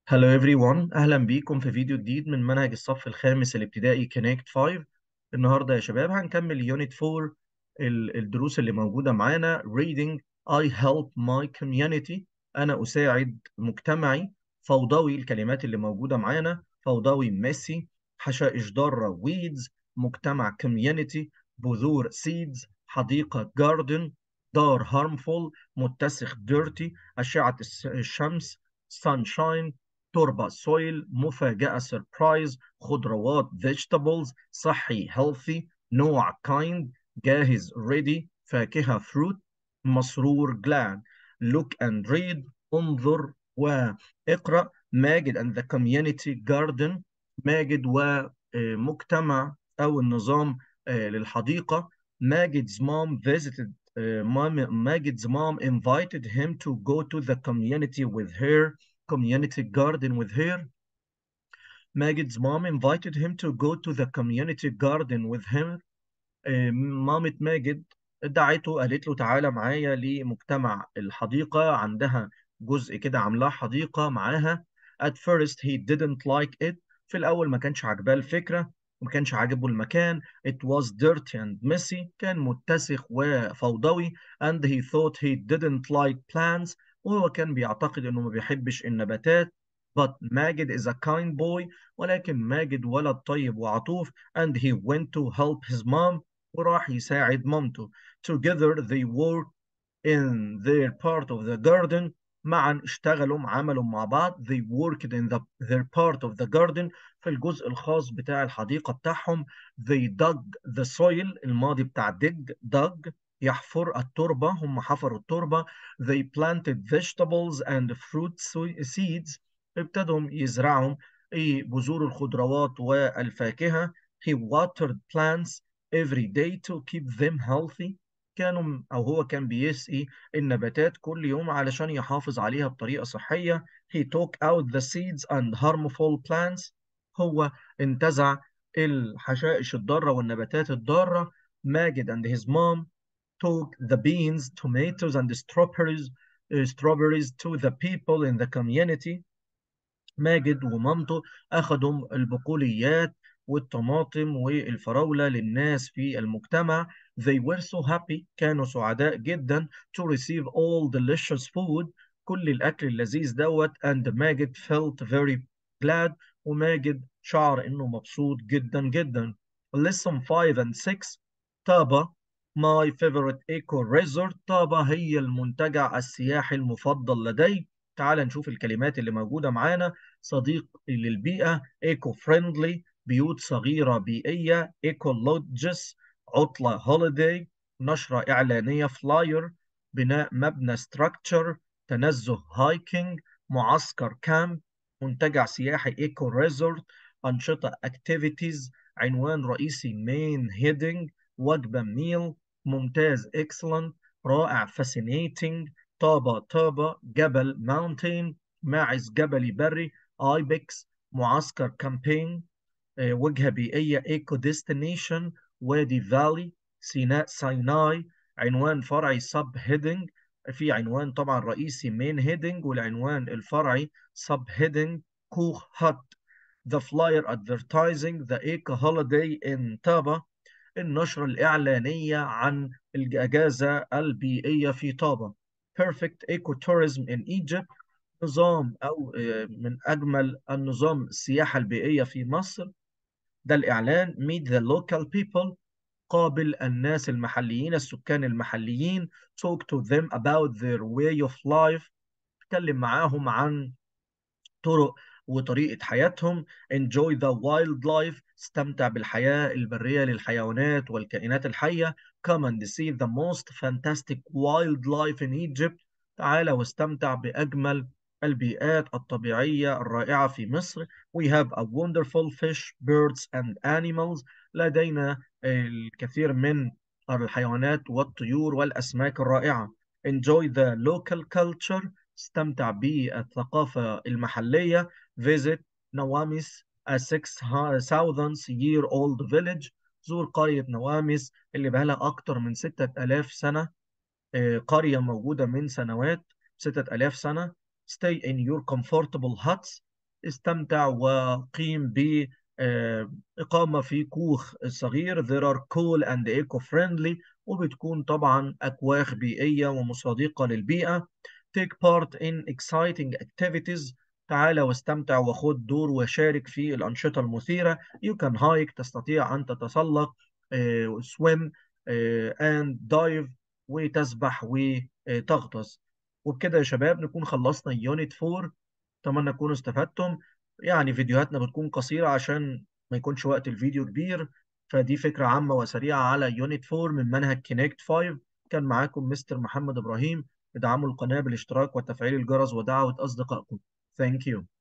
Hello everyone أهلا بيكم في فيديو جديد من منهج الصف الخامس الابتدائي Connect 5 النهاردة يا شباب هنكمل يونت 4 ال- الدروس اللي موجودة معانا Reading I help my community أنا أساعد مجتمعي فوضوي الكلمات اللي موجودة معانا فوضوي ميسي حشائش ضارة weeds مجتمع community بذور seeds حديقة garden دار harmful متسخ dirty أشعة الس- الشمس sunshine تربة soil مفاجأة surprise خضروات vegetables صحي healthy نوع kind جاهز ready فاكهة fruit مسرور glad look and read انظر واقرأ ماجد and the community garden ماجد ومجتمع أو النظام آه، للحديقة ماجد's mom visited uh, mom, Magid's mom invited him to go to the community with her community garden with her. Magid's mom invited him to go to the community garden with him. آه، مامة ماجد دعته قالت له تعالى معايا لمجتمع الحديقة عندها جزء كده عاملاه حديقة معاها. At first he didn't like it. في الأول ما كانش عاجباه الفكرة وما كانش عاجبه المكان. It was dirty and messy. كان متسخ وفوضوي. And he thought he didn't like plants. وهو كان بيعتقد إنه ما بيحبش النباتات. But Magid is a kind boy. ولكن ماجد ولد طيب وعطوف. And he went to help his mom. وراح يساعد مامته. Together they worked in their part of the garden. معا اشتغلوا عملوا مع بعض. They worked in the, their part of the garden. في الجزء الخاص بتاع الحديقة بتاعهم. They dug the soil. الماضي بتاع dig. dug. يحفر التربة. هم حفروا التربة. They planted vegetables and fruit seeds. ابتدوا يزرعوا إيه بذور الخضروات والفاكهة. He watered plants every day to keep them healthy كانوا أو هو كان بيسقي النباتات كل يوم علشان يحافظ عليها بطريقة صحية he took out the seeds and harmful plants هو انتزع الحشائش الضارة والنباتات الضارة ماجد and his mom took the beans, tomatoes and strawberries, uh, strawberries to the people in the community ماجد ومامته أخدوا البقوليات والطماطم والفراولة للناس في المجتمع. They were so happy كانوا سعداء جدا to receive all delicious food كل الأكل اللذيذ دوت and ماجد felt very glad وماجد شعر إنه مبسوط جدا جدا. Lesson 5 and 6 طابة my favorite eco resort طابة هي المنتجع السياحي المفضل لدي. تعال نشوف الكلمات اللي موجودة معانا صديق للبيئة ايكو فريندلي بيوت صغيرة بيئية ايكو لودجز عطلة هوليداي نشرة إعلانية فلاير بناء مبنى ستراكتشر تنزه هايكنج معسكر كامب منتجع سياحي ايكو ريزورت أنشطة اكتيفيتيز عنوان رئيسي مين هيدنج وجبة ميل ممتاز excellent رائع fascinating طابة طابة جبل mountain ماعز جبلي بري ايبكس معسكر كامبين وجهة بيئية ايكو ديستنيشن وادي فالي سيناء سيناي عنوان فرعي سب هيدنج في عنوان طبعا رئيسي مين هيدنج والعنوان الفرعي سب هيدنج كوخ هات The flyer advertising the eco holiday in طابة النشرة الإعلانية عن الأجازة البيئية في طابة Perfect Ecotourism in Egypt نظام أو من أجمل النظام السياحة البيئية في مصر ده الإعلان Meet the local people قابل الناس المحليين السكان المحليين Talk to them about their way of life اتكلم معاهم عن طرق وطريقة حياتهم enjoy the wildlife استمتع بالحياة البرية للحيوانات والكائنات الحية come and see the most fantastic wildlife in Egypt تعال واستمتع بأجمل البيئات الطبيعية الرائعة في مصر we have a wonderful fish birds and animals لدينا الكثير من الحيوانات والطيور والأسماك الرائعة enjoy the local culture استمتع بالثقافة المحلية visit نواميس a 6000 year old village زور قرية نواميس اللي بقالها أكتر من 6000 سنة قرية موجودة من سنوات 6000 سنة stay in your comfortable huts استمتع وقيم ب آه، إقامة في كوخ صغير there are cool and eco-friendly وبتكون طبعا أكواخ بيئية ومصادقة للبيئة take part in exciting activities تعال واستمتع وخد دور وشارك في الأنشطة المثيرة you can hike تستطيع أن تتسلق uh, swim uh, and dive وتسبح وتغطس وبكده يا شباب نكون خلصنا يونت 4 أتمنى تكونوا استفدتم يعني فيديوهاتنا بتكون قصيرة عشان ما يكونش وقت الفيديو كبير فدي فكرة عامة وسريعة على يونت 4 من منهج كينكت 5 كان معاكم مستر محمد إبراهيم ادعموا القناة بالاشتراك وتفعيل الجرس ودعوة أصدقائكم Thank you